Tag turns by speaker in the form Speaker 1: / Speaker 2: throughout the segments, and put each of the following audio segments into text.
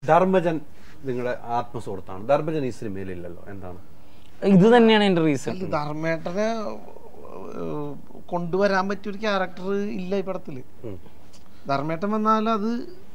Speaker 1: ധർമ്മജൻ നിങ്ങളുടെ ആത്മസുഹൃത്താണ് ധർമ്മജൻ ഈ സിനിമയിലില്ലല്ലോ എന്താണ്
Speaker 2: ഇത് തന്നെയാണ് എന്റെ റീസൺ
Speaker 3: അല്ല ധർമ്മേട്ടനെ ഏഹ്, കൊണ്ടുവരാൻ പറ്റിയൊരു ക്യാരക്ടർ ഇല്ല ഈ പടത്തില്
Speaker 1: ഉം.
Speaker 3: ധർമ്മേട്ടൻ വന്നാൽ അത്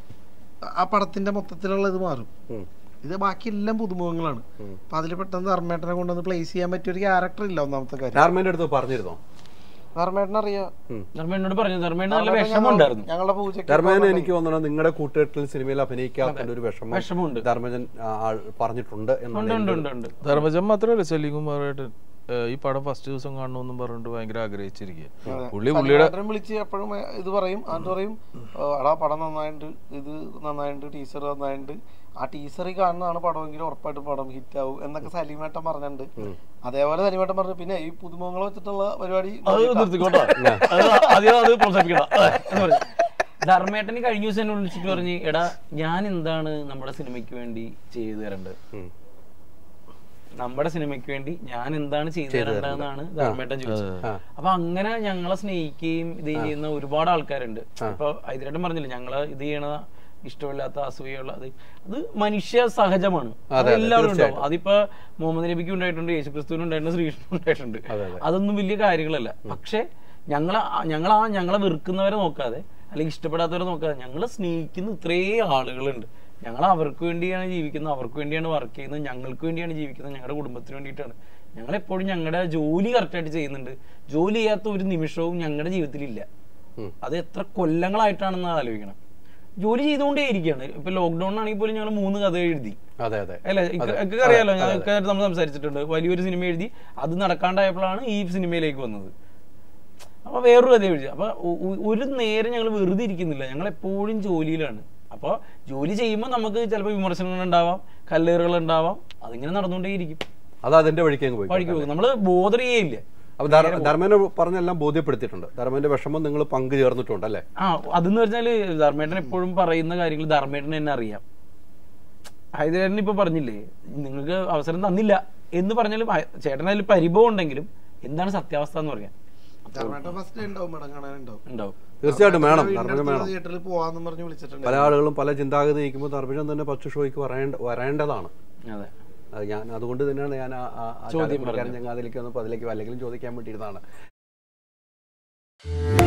Speaker 3: ആ പടത്തിന്റെ മൊത്തത്തിലുള്ള ഇത് മാറും
Speaker 1: ഉം.
Speaker 3: ഇത് ബാക്കി എല്ലാം പുതുമുഖങ്ങളാണ് അപ്പൊ അതിൽ പെട്ടെന്ന് ധർമ്മേട്ടനെ കൊണ്ടുവന്ന് പ്ലേസ് ചെയ്യാൻ പറ്റിയൊരു ക്യാരക്ടർ ഇല്ല ഒന്നാമത്തെ കാര്യം
Speaker 1: ധർമ്മേന്റെ അടുത്ത് പറഞ്ഞിരുന്നോ
Speaker 3: ധർമ്മേട്ടനെ അറിയാം
Speaker 2: ധർമ്മേനോട് പറഞ്ഞു ധർമ്മേന നല്ല
Speaker 3: ധർമ്മേട്ടൻ
Speaker 2: വിഷമം ഉണ്ടായിരുന്നു
Speaker 3: ഞങ്ങളുടെ പൂജയ്ക്ക്
Speaker 1: ധർമ്മജൻ എനിക്ക് തോന്നുന്നു നിങ്ങളുടെ കൂട്ടുകെട്ടിൽ സിനിമയിൽ അഭിനയിക്കാത്തതിന്റെ ഒരു വിഷമം
Speaker 2: വിഷമമുണ്ട്
Speaker 1: ധർമ്മജൻ ആ, ആൾ പറഞ്ഞിട്ടുണ്ട്
Speaker 2: ഉണ്ട്
Speaker 1: എന്നാണ്
Speaker 2: ഉണ്ട്
Speaker 1: എൻ്റെ
Speaker 2: ഉണ്ട് ഉണ്ട്
Speaker 4: ധർമ്മജൻ മാത്രമല്ല സലീകുമാറായിട്ട് ഈ പടം ഫസ്റ്റ് ദിവസം കാണണമെന്നും പറഞ്ഞിട്ട് ഭയങ്കര ആഗ്രഹിച്ചിരിക്കുക പുള്ളി പുള്ളിയുടെ
Speaker 3: സലിമാട്ടനെ വിളിച്ച് എപ്പോഴും ഇത് പറയും എന്നിട്ട് പറയും "ഏഹ്, എടാ പടം നന്നായിട്ടുണ്ട് ഇത് നന്നായിട്ടുണ്ട് ടീച്ചർ നന്നായിട്ടുണ്ട് ആ ടീച്ചറിൽ കാണുന്നതാണ് പടമെങ്കിൽ ഉറപ്പായിട്ടും പടം ഹിറ്റ് ആവും എന്നൊക്കെ സലീമേട്ടൻ പറഞ്ഞിട്ടുണ്ട് അതേപോലെ സലീമേട്ടൻ പറഞ്ഞു പിന്നെ ഈ പുതുമുഖങ്ങളെ വെച്ചിട്ടുള്ള പരിപാടി
Speaker 2: അത് നിർത്തിക്കോട്ടോ അത് ആദ്യം അത് പ്രോത്സാഹിപ്പിക്കണം അതെ, എന്ന് പറഞ്ഞു. ധർമ്മേട്ടന് കഴിഞ്ഞ ദിവസം എന്നെ വിളിച്ചിട്ട് പറഞ്ഞ് എടാ ഞാൻ എന്താണ് നമ്മുടെ സിനിമയ്ക്ക് വേണ്ടി ചെയ്തു തരേണ്ടത്
Speaker 1: ഉം.
Speaker 2: നമ്മുടെ സിനിമയ്ക്ക് വേണ്ടി ഞാൻ എന്താണ് ചെയ്തു തരേണ്ടതെന്നാണ് ധർമ്മേട്ടൻ ചോദിച്ചത്
Speaker 1: ആ.
Speaker 2: അപ്പൊ അങ്ങനെ ഞങ്ങളെ സ്നേഹിക്കുകയും ഇത് ചെയ്യുന്ന ഒരുപാട് ആൾക്കാരുണ്ട് ഇപ്പൊ ഹൈദരാട്ടൻ പറഞ്ഞില്ല ഞങ്ങള് ഇത് ചെയ്യണ ഇഷ്ടമില്ലാത്ത അസൂയുള്ള അത് അത് മനുഷ്യ സഹജമാണ് അത് എല്ലാവരും ഉണ്ടാവും അതിപ്പോ മുഹമ്മദ് നബിക്ക് ഉണ്ടായിട്ടുണ്ട് യേശുക്രിസ്തുവിന് ഉണ്ടായിട്ടുണ്ട് ശ്രീകൃഷ്ണൻ ഉണ്ടായിട്ടുണ്ട് അതൊന്നും വലിയ കാര്യങ്ങളല്ല പക്ഷെ ഞങ്ങളെ ഞങ്ങൾ ആ ഞങ്ങളെ വെറുക്കുന്നവരെ നോക്കാതെ അല്ലെങ്കിൽ ഇഷ്ടപ്പെടാത്തവരെ നോക്കാതെ ഞങ്ങളെ സ്നേഹിക്കുന്ന ഇത്രയും ആളുകളുണ്ട് ഞങ്ങൾ അവർക്ക് വേണ്ടിയാണ് ജീവിക്കുന്നത് അവർക്ക് വേണ്ടിയാണ് വർക്ക് ചെയ്യുന്നത് ഞങ്ങൾക്ക് വേണ്ടിയാണ് ജീവിക്കുന്നത് ഞങ്ങളുടെ കുടുംബത്തിന് വേണ്ടിയിട്ടാണ് ഞങ്ങൾ എപ്പോഴും ഞങ്ങളുടെ ജോലി കറക്റ്റായിട്ട് ചെയ്യുന്നുണ്ട് ജോലി ചെയ്യാത്ത ഒരു നിമിഷവും ഞങ്ങളുടെ ജീവിതത്തിലില്ല
Speaker 1: ഉം.
Speaker 2: അത് എത്ര കൊല്ലങ്ങളായിട്ടാണെന്ന് ആലോചിക്കണം ജോലി ചെയ്തുകൊണ്ടേ ഇരിക്കുകയാണ് ഇപ്പൊ ലോക്ക്ഡൌൺ ആണെങ്കിൽ പോലും ഞങ്ങൾ മൂന്ന് കഥ എഴുതി
Speaker 1: അതെ അതെ
Speaker 2: അല്ല എനിക്ക് അറിയാലോ ഞങ്ങൾക്ക് നമ്മൾ സംസാരിച്ചിട്ടുണ്ട് വലിയൊരു സിനിമ എഴുതി അത് നടക്കാണ്ടായപ്പോഴാണ് ഈ സിനിമയിലേക്ക് വന്നത് അപ്പൊ വേറൊരു കഥ എഴുതി അപ്പൊ ഒ- ഒ- ഒരു നേരം ഞങ്ങൾ വെറുതെ ഇരിക്കുന്നില്ല ഞങ്ങൾ എപ്പോഴും ജോലിയിലാണ് അപ്പൊ ജോലി ചെയ്യുമ്പോൾ നമുക്ക് ചിലപ്പോൾ വിമർശനങ്ങൾ ഉണ്ടാവാം കല്ലേറുകൾ ഉണ്ടാവാം അതിങ്ങനെ നടന്നുകൊണ്ടേയിരിക്കും
Speaker 1: അത് അതിന്റെ വഴിക്ക് അങ്ങ് പോയി
Speaker 2: വഴിക്ക് പോകും നമ്മള് ബോധർ ചെയ്യില്ല
Speaker 1: അപ്പൊ ധർ- ധർമ്മേനെ പറഞ്ഞെല്ലാം ബോധ്യപ്പെടുത്തിയിട്ടുണ്ട് ധർമ്മേന്റെ വിഷമം നിങ്ങൾ പങ്കു ചേർന്നിട്ടുണ്ട് അല്ലേ
Speaker 2: ആ അതെന്ന് വെച്ചാല് ധർമ്മേട്ടൻ എപ്പോഴും പറയുന്ന കാര്യങ്ങൾ ധർമ്മേട്ടൻ തന്നെ അറിയാം ഹൈദരാബാദിന് ഇപ്പൊ പറഞ്ഞില്ലേ നിങ്ങൾക്ക് അവസരം തന്നില്ല എന്ന് പറഞ്ഞാലും ഹൈ- ചേട്ടന് അതിൽ പരിഭവം ഉണ്ടെങ്കിലും എന്താണ് സത്യാവസ്ഥ എന്ന് പറയാൻ
Speaker 3: ധർമ്മേട്ടൻ ഫസ്റ്റ് ഉണ്ടാവും പടം കാണാനുണ്ടാവും
Speaker 2: ഉണ്ടാവും
Speaker 1: തീർച്ചയായിട്ടും വേണം ധർമ്മജൻ വേണം
Speaker 3: തിയേറ്ററിൽ പോവാന്ന് പറഞ്ഞ് വിളിച്ചിട്ടുണ്ട്
Speaker 1: പല ആളുകളും പല ചിന്താഗതി നയിക്കുമ്പോൾ ധർമ്മജൻ തന്നെ ഫസ്റ്റ് ഷോയ്ക്ക് വരേണ്ട വരേണ്ടതാണ്
Speaker 2: അതെ
Speaker 1: അത് ഞാൻ അതുകൊണ്ട് തന്നെയാണ് ഞാൻ ആ- ആ- ആ
Speaker 2: ചോദ്യം
Speaker 1: ചാലക്കുടിക്കാരൻ
Speaker 2: പറഞ്ഞത്.
Speaker 1: ചങ്ങാതിലേക്ക് വന്നപ്പോൾ അതിലേക്ക് അല്ലെങ്കിലും ചോദിക്കാൻ വേണ്ടിയിരുന്നതാണ്